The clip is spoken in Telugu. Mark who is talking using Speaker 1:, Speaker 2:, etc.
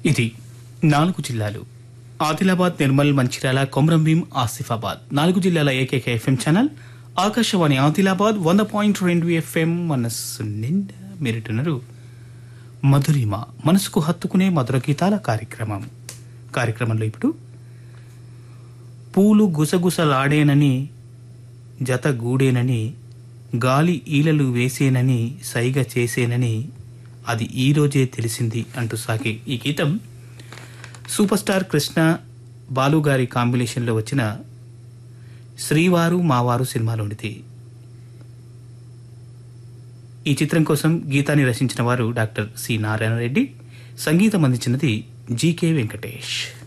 Speaker 1: ఇది నాలుగు జిల్లాలు ఆదిలాబాద్ నిర్మల్ మంచిర్యాల కొమరంభీం ఆసిఫాబాద్ నాలుగు జిల్లాల ఏకైక ఎఫ్ఎం ఛానల్ ఆకాశవాణి ఆదిలాబాద్ వంద పాయింట్ రెండు ఎఫ్ఎం మనస్సు నిండా మీరుటున్నారు మధురిమ మనసుకు హత్తుకునే మధుర గీతాల కార్యక్రమం కార్యక్రమంలో ఇప్పుడు పూలు గుసగుసలాడేనని జత గూడేనని గాలి ఈలలు వేసేనని సైగ చేసేనని అది ఈ రోజే తెలిసింది అంటూ సాగే ఈ గీతం సూపర్ స్టార్ కృష్ణ బాలుగారి కాంబినేషన్లో వచ్చిన శ్రీవారు మావారు సినిమాలోనిది ఈ చిత్రం కోసం గీతాన్ని రచించిన వారు డాక్టర్ సి నారాయణ రెడ్డి సంగీతం అందించినది జీకే వెంకటేష్